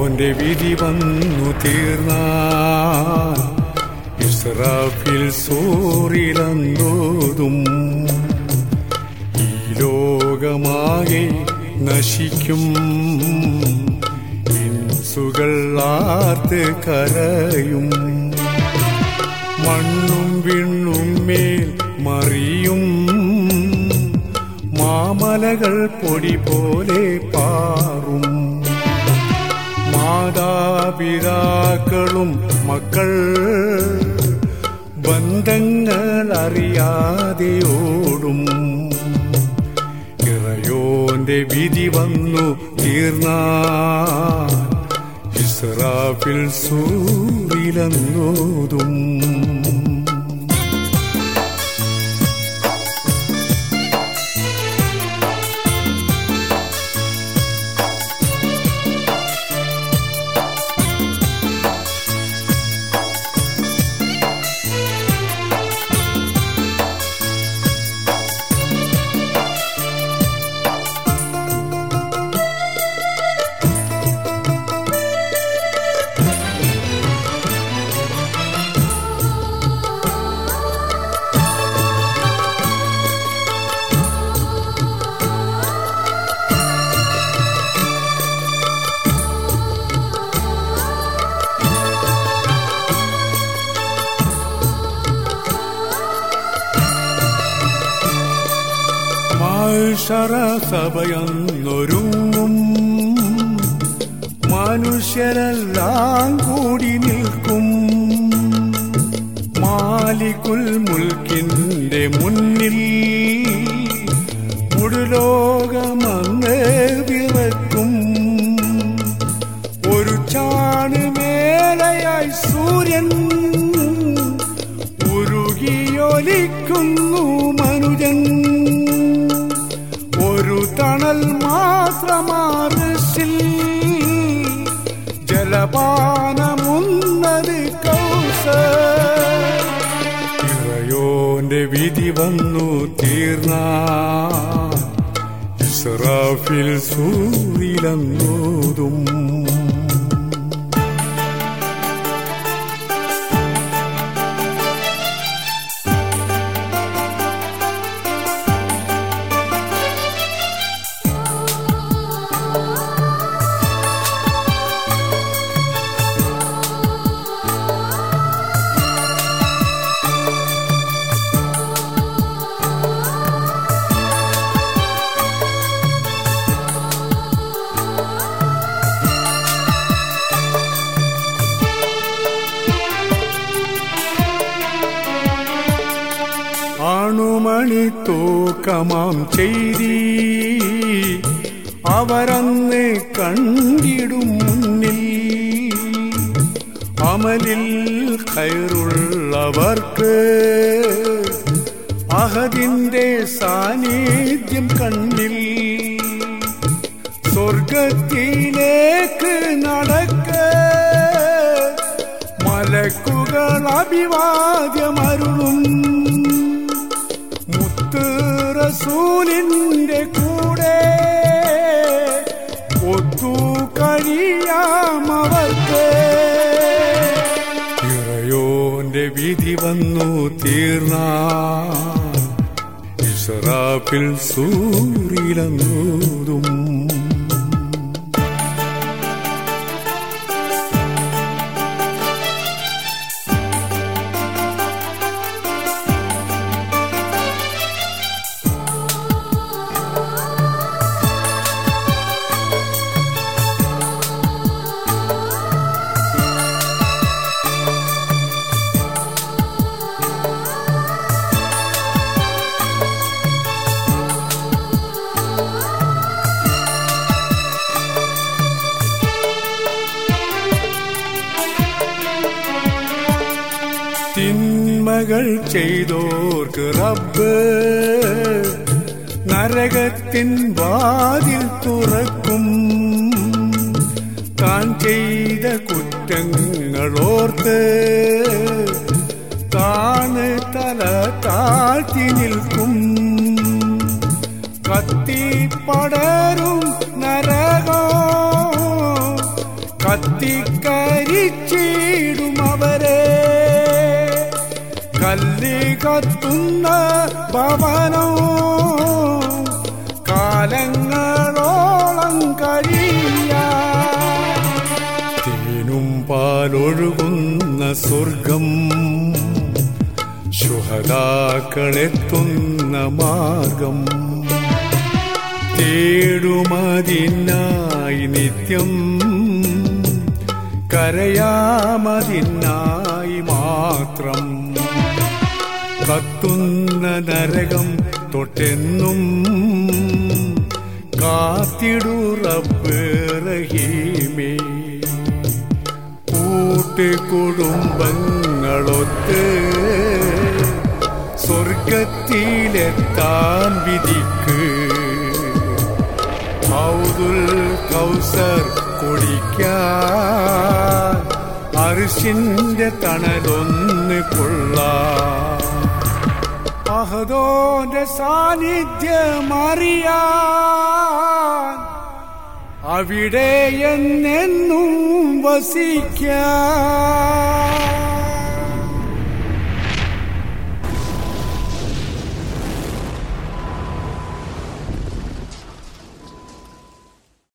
ഇറയോന്റെ വിധി വന്നു തീർന്ന ഇസ്രാഫിൽ സോറിലന്തോതും ഈ ലോകമാകെ നശിക്കും ഇൻസുകൾ ആർത്ത് കരയും മണ്ണും വിണ്ണും മേൽ മറിയും മാമലകൾ പൊടി പോലെ പാറും മാതാപിതാക്കളും മക്കൾ ബന്ധങ്ങൾ അറിയാതെ ഓടും ഇറയോന്റെ വിധി വന്നു തീർന്ന ഇസ്രാഫിൽ സൂരിലെന്നോതും മാഷറ സഭയെന്നൊരുങ്ങും മനുഷ്യരെല്ലാം കൂടി നിൽക്കും മാലിക്കുൽ മുൽക്കിന്റെ മുന്നിൽ മുഴുലോകമന്ന് വിറക്കും ഒരു ചാണ് മേലയായി സൂര്യൻ ഉരുകിയൊലിക്കുന്നു മനുജൻ ഒരു തണൽ മാത്രമാറിൽ ജലപാനമുന്നത് കൗസ ഇറയോന്റെ വിധി വന്നു തീർന്ന ഇസ്രാഫിൽ സൂരിലെന്നോതും ആണുമണി തൂക്കമാം ചെയ്തി അവരന്ന് കണ്ടിടും മുന്നിൽ അമലിൽ കയറുള്ളവർക്ക് അഹദിന്റെ സാന്നിധ്യം കണ്ണിൽ സ്വർഗത്തിലേക്ക് നടക്ക മലക്കുകൾ അഭിവാദ്യമരുളും മുത്ത് റസൂലിന്റെ കൂടെ ഒത്തു കഴിയാമവർക്ക് ഇറയോന്റെ വിധി വന്നു തീർന്ന ഇസ്രാഫിൽ സൂരിലെന്നൂതും തിന്മകൾ ചെയ്തോർക്ക് റബ്ബ് നരകത്തിൻ വാതിൽ തുറക്കും താൻ ചെയ്ത കുറ്റങ്ങളോർത്ത് താന് തല താഴ്ത്തി നിൽക്കും കത്തി പടരും നരകോ കത്തിക്കരിച്ചിടും അവരെ കല്ലി കത്തുന്ന ഭവനോ കാലങ്ങളോളം കഴിയാ തേനും പാലൊഴുകുന്ന സ്വർഗം ശുഹതാക്കളെത്തുന്ന മാർഗം തേടുമതിനായി നിത്യം കരയാമതിനായി മാത്രം കത്തുന്ന നരകം തൊട്ടെന്നും കാത്തിടുറബ് റഹീമേ കൂട്ടുകുടുംബങ്ങളൊത്ത് സ്വർഗത്തിലെത്താൻ വിധിക്ക് ഹൗദുൽ കൗസർ കുടിക്കാൻ അർഷിന്റെ തണലൊന്ന് കൊള്ളാം അഹദോന്റെ സാന്നിധ്യമറിയാൻ അവിടെ എന്നെന്നും വസിക്കാൻ